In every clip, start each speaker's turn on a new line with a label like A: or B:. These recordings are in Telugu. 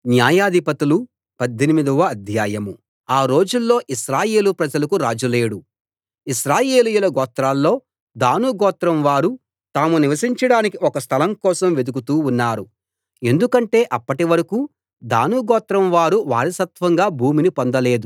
A: న్యాయాధిపతులు పద్దెనిమిదవ అధ్యాయం ఆ రోజుల్లో ఇశ్రాయేలు ప్రజలకు రాజు లేడు ఇశ్రాయేలీయుల గోత్రాల్లో దాను గోత్రం వారు తాము నివసించడానికి ఒక స్థలం కోసం వెదుకుతూ ఉన్నారు ఎందుకంటే అప్పటి వరకూ దాను గోత్రం వారు వారసత్వంగా భూమిని పొందలేదు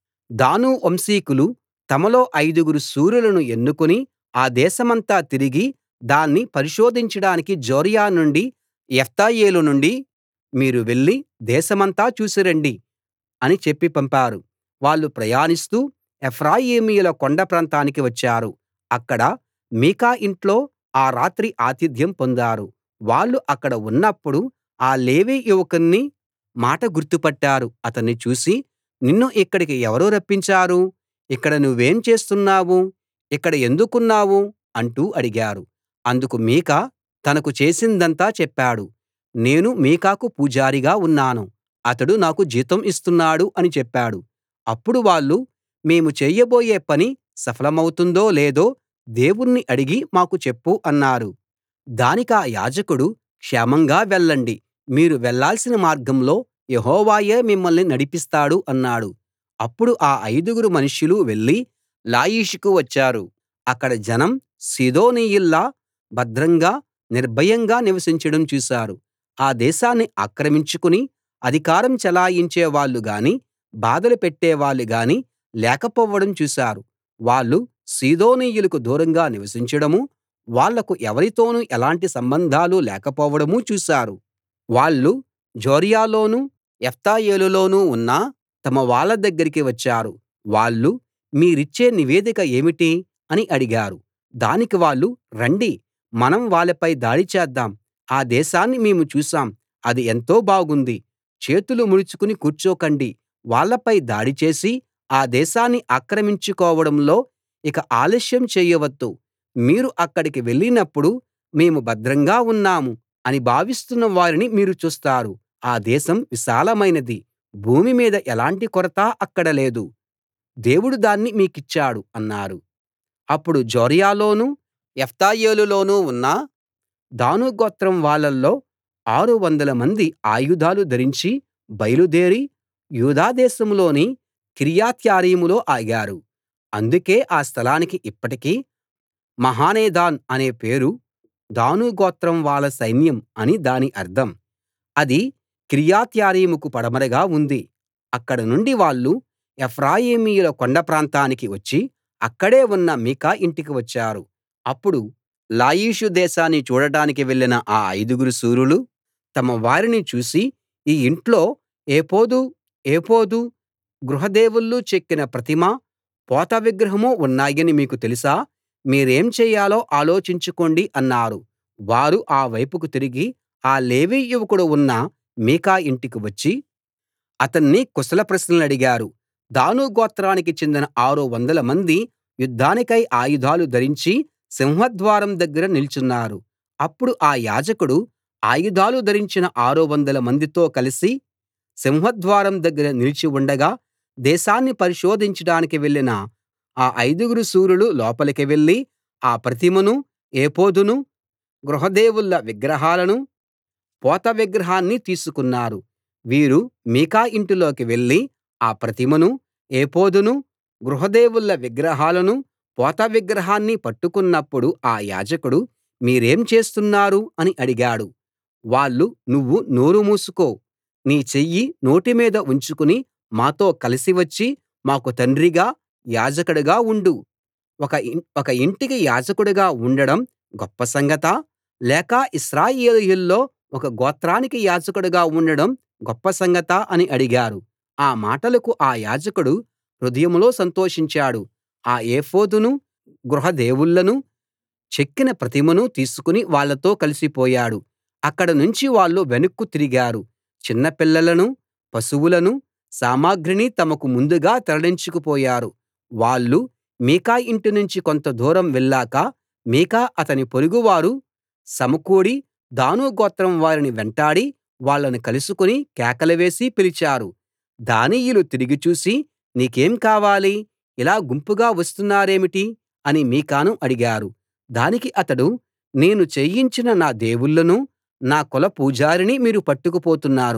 A: దాను వంశీకులు తమలో ఐదుగురు శూరులను ఎన్నుకుని ఆ దేశమంతా తిరిగి దాన్ని పరిశోధించడానికి జొర్యా నుండి ఎష్తాయోలు నుండి మీరు వెళ్లి దేశమంతా చూసి రండి అని చెప్పి పంపారు వాళ్ళు ప్రయాణిస్తూ ఎఫ్రాయిమీయుల కొండ ప్రాంతానికి వచ్చారు అక్కడ మీకా ఇంట్లో ఆ రాత్రి ఆతిథ్యం పొందారు వాళ్ళు అక్కడ ఉన్నప్పుడు ఆ లేవీ యువకుని మాట గుర్తుపట్టారు అతన్ని చూసి నిన్ను ఇక్కడికి ఎవరు రప్పించారు ఇక్కడ నువ్వేం చేస్తున్నావు ఇక్కడ ఎందుకున్నావు అంటూ అడిగారు అందుకు మీకా తనకు చేసిందంతా చెప్పాడు నేను మీకాకు పూజారిగా ఉన్నాను అతడు నాకు జీతం ఇస్తున్నాడు అని చెప్పాడు అప్పుడు వాళ్ళు మేము చేయబోయే పని సఫలమవుతుందో లేదో దేవుణ్ణి అడిగి మాకు చెప్పు అన్నారు దానికా యాజకుడు క్షేమంగా వెళ్ళండి మీరు వెళ్ళాల్సిన మార్గంలో యెహోవాయే మిమ్మల్ని నడిపిస్తాడు అన్నాడు అప్పుడు ఆ ఐదుగురు మనుష్యులు వెళ్లి లాయిషుకు వచ్చారు అక్కడ జనం సీదోనీయుల్లా భద్రంగా నిర్భయంగా నివసించడం చూశారు ఆ దేశాన్ని ఆక్రమించుకుని అధికారం చెలాయించే వాళ్ళు గానీ బాధలు పెట్టేవాళ్ళు గానీ లేకపోవడం చూశారు వాళ్ళు సీదోనీయులకు దూరంగా నివసించడమూ వాళ్లకు ఎవరితోనూ ఎలాంటి సంబంధాలు లేకపోవడమూ చూశారు వాళ్ళు జొర్యాలోనూ ఎష్తాయోలులోనూ ఉన్న తమ వాళ్ళ దగ్గరికి వచ్చారు వాళ్ళు మీరిచ్చే నివేదిక ఏమిటి అని అడిగారు దానికి వాళ్ళు రండి మనం వాళ్ళపై దాడి చేద్దాం ఆ దేశాన్ని మేము చూశాం అది ఎంతో బాగుంది చేతులు ముడుచుకుని కూర్చోకండి వాళ్ళపై దాడి చేసి ఆ దేశాన్ని ఆక్రమించుకోవడంలో ఇక ఆలస్యం చేయవద్దు మీరు అక్కడికి వెళ్ళినప్పుడు మేము భద్రంగా ఉన్నాం అని భావిస్తున్న వారిని మీరు చూస్తారు ఆ దేశం విశాలమైనది భూమి మీద ఎలాంటి కొరతా అక్కడ లేదు దేవుడు దాన్ని మీకిచ్చాడు అన్నారు అప్పుడు జొర్యాలోనూ ఎష్తాయోలులోనూ ఉన్న దాను గోత్రం వాళ్ళలో ఆరు వందలమంది ఆయుధాలు ధరించి బయలుదేరి యూదా దేశంలోని కిర్యత్యారీములో ఆగారు అందుకే ఆ స్థలానికి ఇప్పటికీ మహానేదాన్ అనే పేరు దాను గోత్రం వాళ్ళ సైన్యం అని దాని అర్థం అది కిర్యత్యారీముకు పడమరగా ఉంది అక్కడ నుండి వాళ్ళు ఎఫ్రాయిమీయుల కొండ ప్రాంతానికి వచ్చి అక్కడే ఉన్న మీకా ఇంటికి వచ్చారు అప్పుడు లాయిషు దేశాన్ని చూడటానికి వెళ్ళిన ఆ ఐదుగురు శూరులు తమ వారిని చూసి ఈ ఇంట్లో ఏఫోదు ఏఫోదు గృహదేవుళ్ళు చెక్కిన ప్రతిమ పోత విగ్రహమూ ఉన్నాయని మీకు తెలుసా మీరేం చేయాలో ఆలోచించుకోండి అన్నారు వారు ఆ వైపుకు తిరిగి ఆ లేవీ యువకుడు ఉన్న మీకా ఇంటికి వచ్చి అతన్ని కుశల ప్రశ్నలడిగారు దాను గోత్రానికి చెందిన ఆరు వందల మంది యుద్ధానికై ఆయుధాలు ధరించి సింహద్వారం దగ్గర నిల్చున్నారు అప్పుడు ఆ యాజకుడు ఆయుధాలు ధరించిన ఆరు వందల మందితో కలిసి సింహద్వారం దగ్గర నిలిచి ఉండగా దేశాన్ని పరిశోధించడానికి వెళ్ళిన ఆ ఐదుగురు శూరులు లోపలికి వెళ్ళి ఆ ప్రతిమనూ ఏఫోదునూ గృహదేవుళ్ళ విగ్రహాలనూ పోత విగ్రహాన్నీ తీసుకున్నారు వీరు మీకా ఇంటిలోకి వెళ్ళి ఆ ప్రతిమనూ ఏఫోదునూ గృహదేవుళ్ళ విగ్రహాలనూ పోత విగ్రహాన్నీ పట్టుకున్నప్పుడు ఆ యాజకుడు మీరేం చేస్తున్నారు అని అడిగాడు వాళ్ళు నువ్వు నోరు మూసుకో నీ చెయ్యి నోటి మీద ఉంచుకుని మాతో కలిసి వచ్చి మాకు తండ్రిగా యాజకుడిగా ఉండు ఒక ఒక ఇంటికి యాజకుడిగా ఉండడం గొప్ప సంగతా లేక ఇశ్రాయేలీయుల్లో ఒక గోత్రానికి యాజకుడిగా ఉండడం గొప్ప సంగతా అని అడిగారు ఆ మాటలకు ఆ యాజకుడు హృదయంలో సంతోషించాడు ఆ ఏఫోదునూ గృహదేవుళ్ళనూ చెక్కిన ప్రతిమనూ తీసుకుని వాళ్ళతో కలిసిపోయాడు అక్కడ నుంచి వాళ్ళు వెనక్కు తిరిగారు చిన్న పిల్లలనూ పశువులనూ సామగ్రిని తమకు ముందుగా తరలించుకుపోయారు వాళ్ళు మీకా ఇంటి నుంచి కొంత దూరం వెళ్ళాక మీకా అతని పొరుగువారు సమకూడి దాను గోత్రం వారిని వెంటాడి వాళ్ళను కలుసుకుని కేకలు వేసి పిలిచారు దానీయులు తిరిగి చూసి నీకేం కావాలి ఇలా గుంపుగా వస్తున్నారేమిటి అని మీకాను అడిగారు దానికి అతడు నేను చేయించిన నా దేవుళ్ళనూ నా కుల పూజారిని మీరు పట్టుకుపోతున్నారు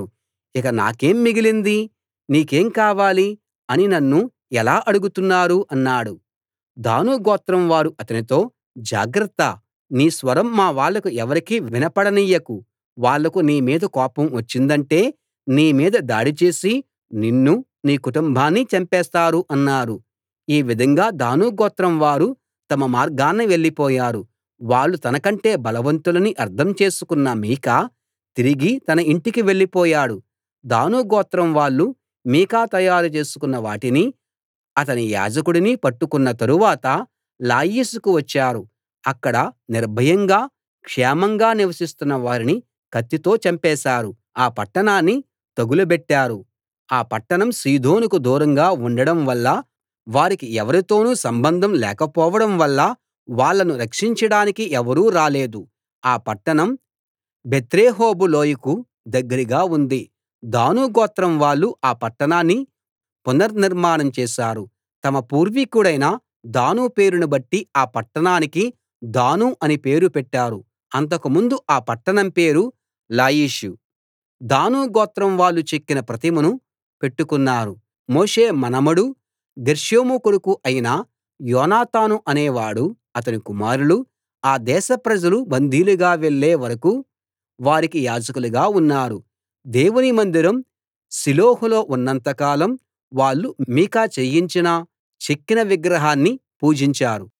A: ఇక నాకేం మిగిలింది నీకేం కావాలి అని నన్ను ఎలా అడుగుతున్నారు అన్నాడు దాను గోత్రం వారు అతనితో జాగ్రత్త నీ స్వరం మా వాళ్లకు ఎవరికీ వినపడనియ్యకు వాళ్లకు నీ మీద కోపం వచ్చిందంటే నీ మీద దాడి చేసి నిన్నూ నీ కుటుంబాన్నీ చంపేస్తారు అన్నారు ఈ విధంగా దాను గోత్రం వారు తమ మార్గాన వెళ్ళిపోయారు వాళ్ళు తనకంటే బలవంతులని అర్థం చేసుకున్న మీకా తిరిగి తన ఇంటికి వెళ్ళిపోయాడు దాను గోత్రం వాళ్ళు మీకా తయారు చేసుకున్న వాటినీ అతని యాజకుడినీ పట్టుకున్న తరువాత లాయీషుకు వచ్చారు అక్కడ నిర్భయంగా క్షేమంగా నివసిస్తున్న వారిని కత్తితో చంపేశారు ఆ పట్టణాన్ని తగులబెట్టారు ఆ పట్టణం సీదోనుకు దూరంగా ఉండడం వల్ల వారికి ఎవరితోనూ సంబంధం లేకపోవడం వల్ల వాళ్ళను రక్షించడానికి ఎవరూ రాలేదు ఆ పట్టణం బెత్రెహోబు లోయకు దగ్గరగా ఉంది దాను గోత్రం వాళ్ళు ఆ పట్టణాన్ని పునర్నిర్మాణం చేశారు తమ పూర్వీకుడైన దాను పేరును బట్టి ఆ పట్టణానికి దాను అని పేరు పెట్టారు అంతకుముందు ఆ పట్టణం పేరు లాయిషు దాను గోత్రం వాళ్ళు చెక్కిన ప్రతిమను పెట్టుకున్నారు మోషే మనుమడూ గెర్షోము కొడుకు అయిన యోనాతాను అనేవాడు అతని కుమారులు ఆ దేశ ప్రజలు బందీలుగా వెళ్ళే వరకూ వారికి యాజకులుగా ఉన్నారు దేవుని మందిరం షిలోహులో ఉన్నంత కాలం వాళ్ళు మీకా చేయించిన చెక్కిన విగ్రహాన్ని పూజించారు